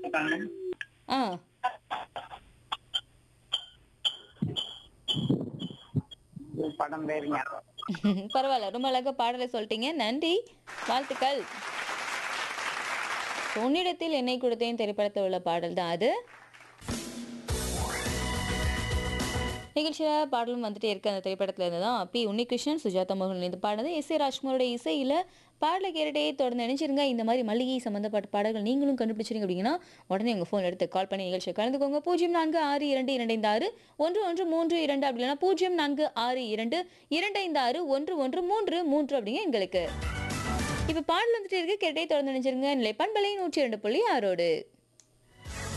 இருக்காங்க ஆ படம் பேருங்க பரவாயில்ல ரொம்ப அழகா பாடலை சொல்லிட்டீங்க நன்றி வாழ்த்துக்கள் உன்னிடத்தில் என்னை கொடுத்தேன் திரைப்படத்தில் உள்ள பாடல் தான் அது நிகழ்ச்சியில் பாடலும் வந்துட்டே இருக்கு அந்த திரைப்படத்துல இருந்து தான் பி உன்னிகிருஷ்ணன் சுஜாதா மோகன் இணைந்து பாடுனது எஸ் ஏ ராஜ்குமாரோட இசையில பாடலை கேட்டுட்டே தொடர்ந்து நினைச்சிருங்க இந்த மாதிரி மல்லிகை சம்பந்தப்பட்ட பாடல்கள் நீங்களும் கண்டுபிடிச்சிருங்க அப்படின்னா உடனே உங்க ஃபோன் எடுத்து கால் பண்ணி நிகழ்ச்சியை கலந்துக்கோங்க பூஜ்ஜியம் நான்கு ஆறு இரண்டு இரண்டு ஆறு ஒன்று ஒன்று மூன்று இரண்டு அப்படி இல்லைன்னா பூஜ்ஜியம் நான்கு ஆறு இரண்டு இரண்டு ஐந்து ஆறு ஒன்று ஒன்று மூன்று மூன்று அப்படிங்க எங்களுக்கு இப்ப பாடல் வந்துட்டு இருக்கு கேட்டே தொடர்ந்து நினைச்சிருங்க நிலை பண்பலை நூற்றி இரண்டு புள்ளி ஆறோடு